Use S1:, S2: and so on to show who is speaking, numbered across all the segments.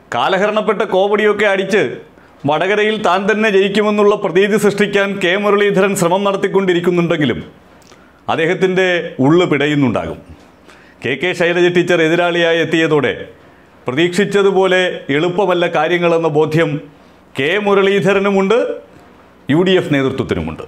S1: കാലഹരണപ്പെട്ട കോമഡിയൊക്കെ അടിച്ച് വടകരയിൽ താൻ തന്നെ ജയിക്കുമെന്നുള്ള പ്രതീതി സൃഷ്ടിക്കാൻ കെ മുരളീധരൻ ശ്രമം നടത്തിക്കൊണ്ടിരിക്കുന്നുണ്ടെങ്കിലും അദ്ദേഹത്തിൻ്റെ ഉള്ളു പിടയുന്നുണ്ടാകും കെ കെ ശൈലജ ടീച്ചർ എതിരാളിയായി എത്തിയതോടെ പ്രതീക്ഷിച്ചതുപോലെ എളുപ്പമല്ല കാര്യങ്ങളെന്ന ബോധ്യം കെ മുരളീധരനുമുണ്ട് യു ഡി എഫ് നേതൃത്വത്തിനുമുണ്ട്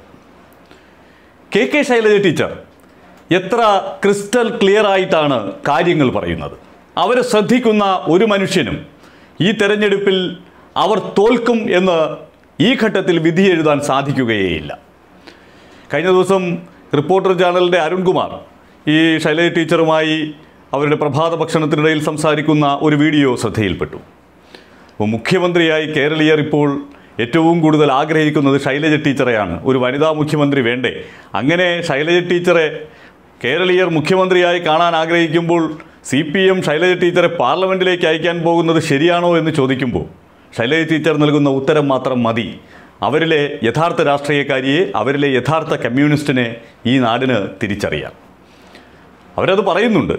S1: കെ കെ ശൈലജ ടീച്ചർ എത്ര ക്രിസ്റ്റൽ ക്ലിയർ ആയിട്ടാണ് കാര്യങ്ങൾ പറയുന്നത് അവരെ ശ്രദ്ധിക്കുന്ന ഒരു മനുഷ്യനും ഈ തെരഞ്ഞെടുപ്പിൽ അവർ തോൽക്കും എന്ന് ഈ ഘട്ടത്തിൽ വിധി എഴുതാൻ സാധിക്കുകയേയില്ല കഴിഞ്ഞ ദിവസം റിപ്പോർട്ടർ ചാനലിൻ്റെ അരുൺകുമാർ ഈ ശൈലജ ടീച്ചറുമായി അവരുടെ പ്രഭാത ഭക്ഷണത്തിനിടയിൽ സംസാരിക്കുന്ന ഒരു വീഡിയോ ശ്രദ്ധയിൽപ്പെട്ടു അപ്പോൾ മുഖ്യമന്ത്രിയായി കേരളീയർ ഇപ്പോൾ ഏറ്റവും കൂടുതൽ ആഗ്രഹിക്കുന്നത് ശൈലജ ടീച്ചറെയാണ് ഒരു വനിതാ മുഖ്യമന്ത്രി വേണ്ടേ അങ്ങനെ ശൈലജ ടീച്ചറെ കേരളീയർ മുഖ്യമന്ത്രിയായി കാണാൻ ആഗ്രഹിക്കുമ്പോൾ സി പി എം ശൈലജ ടീച്ചറെ പാർലമെൻറ്റിലേക്ക് അയക്കാൻ പോകുന്നത് ശരിയാണോ എന്ന് ചോദിക്കുമ്പോൾ ശൈലജ ടീച്ചർ നൽകുന്ന ഉത്തരം മാത്രം മതി അവരിലെ യഥാർത്ഥ രാഷ്ട്രീയക്കാരിയെ അവരിലെ യഥാർത്ഥ കമ്മ്യൂണിസ്റ്റിനെ ഈ നാടിന് തിരിച്ചറിയാം അവരത് പറയുന്നുണ്ട്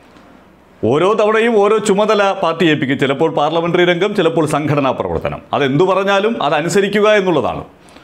S1: ഓരോ തവണയും ഓരോ ചുമതല പാർട്ടി ഏൽപ്പിക്കും ചിലപ്പോൾ പാർലമെന്ററി രംഗം ചിലപ്പോൾ സംഘടനാ പ്രവർത്തനം അതെന്തു പറഞ്ഞാലും അതനുസരിക്കുക എന്നുള്ളതാണ്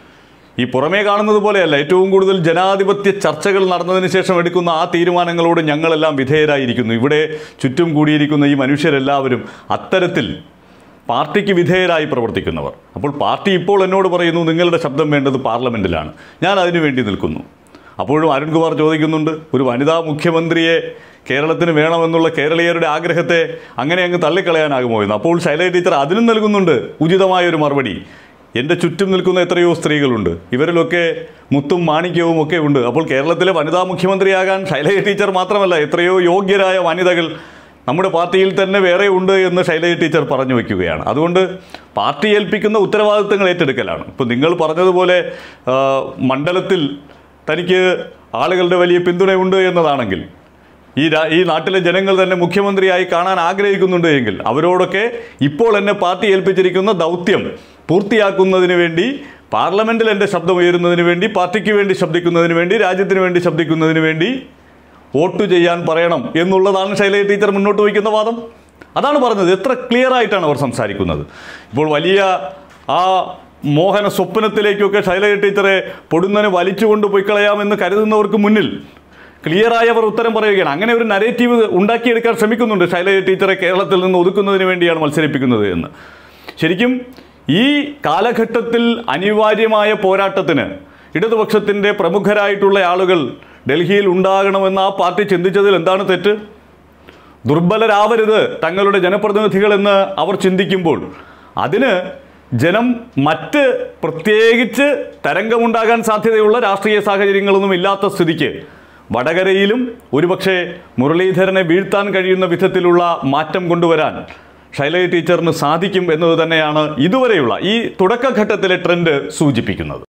S1: ഈ പുറമേ കാണുന്നത് പോലെയല്ല ഏറ്റവും കൂടുതൽ ജനാധിപത്യ ചർച്ചകൾ നടന്നതിന് ശേഷം എടുക്കുന്ന ആ തീരുമാനങ്ങളോട് ഞങ്ങളെല്ലാം വിധേയരായിരിക്കുന്നു ഇവിടെ ചുറ്റും കൂടിയിരിക്കുന്ന ഈ മനുഷ്യരെല്ലാവരും അത്തരത്തിൽ പാർട്ടിക്ക് വിധേയരായി പ്രവർത്തിക്കുന്നവർ അപ്പോൾ പാർട്ടി ഇപ്പോൾ എന്നോട് പറയുന്നു നിങ്ങളുടെ ശബ്ദം വേണ്ടത് പാർലമെൻറ്റിലാണ് ഞാൻ അതിനു വേണ്ടി നിൽക്കുന്നു അപ്പോഴും അരുൺകുമാർ ചോദിക്കുന്നുണ്ട് ഒരു വനിതാ മുഖ്യമന്ത്രിയെ കേരളത്തിന് വേണമെന്നുള്ള കേരളീയരുടെ ആഗ്രഹത്തെ അങ്ങനെ അങ്ങ് തള്ളിക്കളയാനാകുമോ എന്ന് അപ്പോൾ ശൈലജ ടീച്ചർ അതിനും നൽകുന്നുണ്ട് ഉചിതമായൊരു മറുപടി എൻ്റെ ചുറ്റും നിൽക്കുന്ന എത്രയോ സ്ത്രീകളുണ്ട് ഇവരിലൊക്കെ മുത്തും മാണിക്യവും ഒക്കെ ഉണ്ട് അപ്പോൾ കേരളത്തിലെ വനിതാ മുഖ്യമന്ത്രിയാകാൻ ശൈലജ ടീച്ചർ മാത്രമല്ല എത്രയോ യോഗ്യരായ വനിതകൾ നമ്മുടെ പാർട്ടിയിൽ തന്നെ വേറെ ഉണ്ട് എന്ന് ശൈലജ ടീച്ചർ പറഞ്ഞു വയ്ക്കുകയാണ് അതുകൊണ്ട് പാർട്ടി ഏൽപ്പിക്കുന്ന ഉത്തരവാദിത്തങ്ങൾ ഏറ്റെടുക്കലാണ് ഇപ്പോൾ നിങ്ങൾ പറഞ്ഞതുപോലെ ആ, മണ്ഡലത്തിൽ തനിക്ക് ആളുകളുടെ വലിയ പിന്തുണയുണ്ട് എന്നതാണെങ്കിൽ ഈ രാ- ഈ നാട്ടിലെ ജനങ്ങൾ തന്നെ മുഖ്യമന്ത്രിയായി കാണാൻ ആഗ്രഹിക്കുന്നുണ്ട് എങ്കിൽ അവരോടൊക്കെ ഇപ്പോൾ എന്നെ പാർട്ടി ഏൽപ്പിച്ചിരിക്കുന്ന ദൗത്യം പൂർത്തിയാക്കുന്നതിന് വേണ്ടി പാർലമെന്റിൽ എൻ്റെ ശബ്ദം ഉയരുന്നതിന് വേണ്ടി പാർട്ടിക്ക് വേണ്ടി ശബ്ദിക്കുന്നതിന് വേണ്ടി രാജ്യത്തിന് വേണ്ടി ശബ്ദിക്കുന്നതിന് വേണ്ടി വോട്ട് ചെയ്യാൻ പറയണം എന്നുള്ളതാണ് ശൈലജ ടീച്ചർ മുന്നോട്ട് വയ്ക്കുന്ന വാദം അതാണ് പറഞ്ഞത് എത്ര ക്ലിയർ ആയിട്ടാണ് അവർ സംസാരിക്കുന്നത് ഇപ്പോൾ വലിയ ആ മോഹന സ്വപ്നത്തിലേക്കൊക്കെ ശൈലജ ടീച്ചറെ പൊടുന്നനെ വലിച്ചുകൊണ്ട് പോയി കളയാമെന്ന് കരുതുന്നവർക്ക് മുന്നിൽ ക്ലിയറായി അവർ ഉത്തരം പറയുകയാണ് അങ്ങനെ ഒരു നരേറ്റീവ് ഉണ്ടാക്കിയെടുക്കാൻ ശ്രമിക്കുന്നുണ്ട് ശൈലജ ടീച്ചറെ കേരളത്തിൽ നിന്ന് ഒതുക്കുന്നതിന് വേണ്ടിയാണ് മത്സരിപ്പിക്കുന്നത് എന്ന് ശരിക്കും ഈ കാലഘട്ടത്തിൽ അനിവാര്യമായ പോരാട്ടത്തിന് ഇടതുപക്ഷത്തിൻ്റെ പ്രമുഖരായിട്ടുള്ള ആളുകൾ ഡൽഹിയിൽ ഉണ്ടാകണമെന്ന് ആ പാർട്ടി ചിന്തിച്ചതിൽ എന്താണ് തെറ്റ് ദുർബലരാവരുത് തങ്ങളുടെ ജനപ്രതിനിധികളെന്ന് അവർ ചിന്തിക്കുമ്പോൾ അതിന് ജനം മറ്റ് പ്രത്യേകിച്ച് തരംഗമുണ്ടാകാൻ സാധ്യതയുള്ള രാഷ്ട്രീയ സാഹചര്യങ്ങളൊന്നും ഇല്ലാത്ത സ്ഥിതിക്ക് വടകരയിലും ഒരുപക്ഷെ മുരളീധരനെ വീഴ്ത്താൻ കഴിയുന്ന വിധത്തിലുള്ള മാറ്റം കൊണ്ടുവരാൻ ശൈലജ ടീച്ചറിന് സാധിക്കും എന്നത് തന്നെയാണ് ഇതുവരെയുള്ള ഈ തുടക്കഘട്ടത്തിലെ ട്രെൻഡ് സൂചിപ്പിക്കുന്നത്